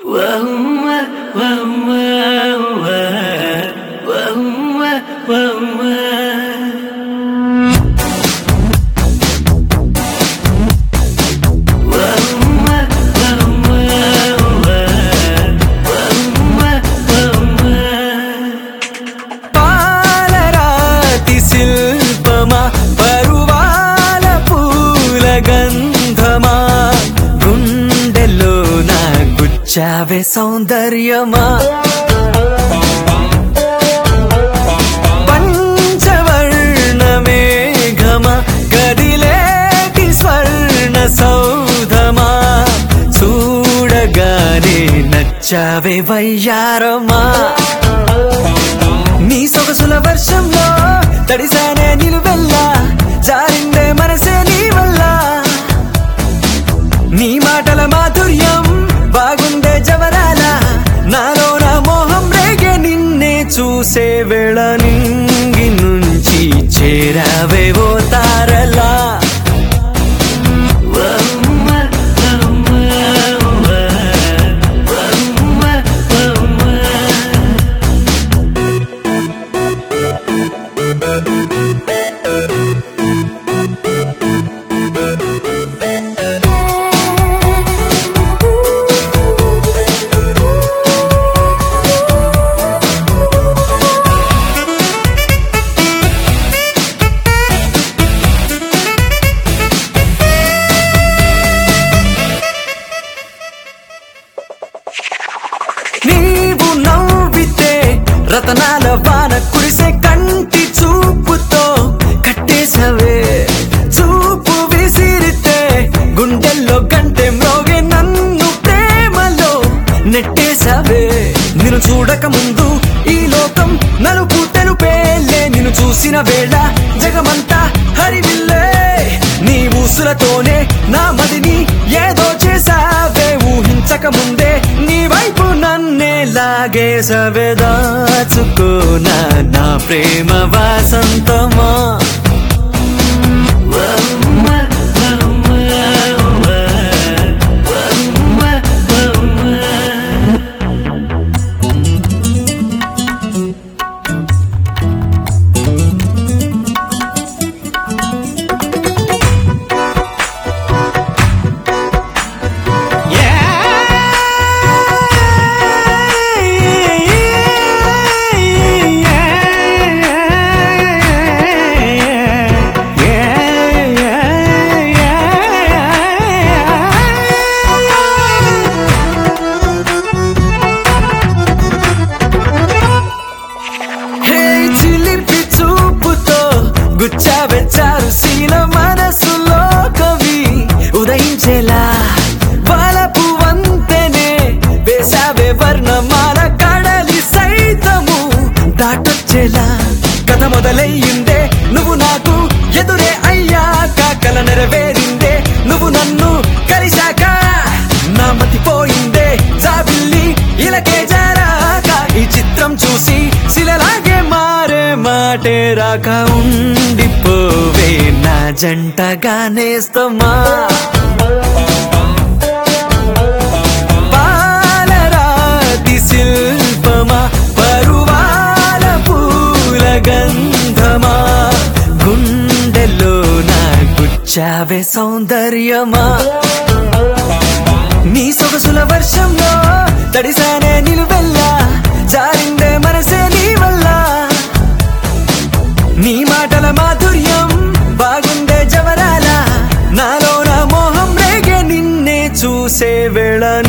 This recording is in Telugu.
పాలరాతి శిల్పమా పరువాల పూల గంధమా గుండెలో నా గుచ్చావే సౌందర్యమా పంచవర్ణ మేఘమా గదిలేటి స్వర్ణ సౌధమా చూడగానే నచ్చావే వయ్యారమా నీ సొగసుల వర్షంలో తడిసానే నిలువెల్లా జారిందే మనసే నీ వల్ల నీ మాటల మాధుర్యం బాగుండే జవరాల నాలో నా మోహం రేగే నిన్నే చూసే వేళ నింగి నుంచి చేరావే ఓ తారలా నీవు నవ్వితే రతనాల వాన కురిసే కంటి చూపుతో కట్టేసవే చూపు విసిరితే గుండెల్లో గంటె మ్రోగే నన్ను ప్రేమలో నెట్టేసవే నిన్ను చూడక ముందు ఈ లోకం నలుపు తెలుపేలే నిన్ను చూసిన వేళ జగమంతా హరివిల్లే నీ ఊసులతోనే నా మదిని ఏదో చేసావే ఊహించక ముందే నీ వైపు నన్నే లాగేసవే దాచుకోనా నా ప్రేమ వాసంతమా హే చిలిపి చూపుతో గుచ్చాబెచ్చారు శీల మనసులో కవి ఉదయించేలా బలపు వంతెనే వేసావే వర్ణమాల కడలి సైతము దాటొచ్చేలా కథ మొదలయ్యిందే నువ్వు నాకు ఎదురే అయ్యాక కల నెరవేరిందే నువ్వు నన్ను కలిశాక నా మతిపోయిందే జాబిల్లి ఇలకే జారాక ఈ చిత్రం చూసి శిలలాగే మారే మాటే రాక ఉండిపోవే నా జంటగానేస్తమా పాలరాతి శిల్పమా పరువాల పూల గంధమా గుండెలో నా గుచ్చావే సౌందర్యమా నీ సొగసుల వర్షంలో తడిసానే నిలువెల్లా జారిందే మనసే నీ వల్ల నీ మాటల మాధుర్యం బాగుండే జవరాల నాలో నా మోహం రేగే నిన్నే చూసే వేళ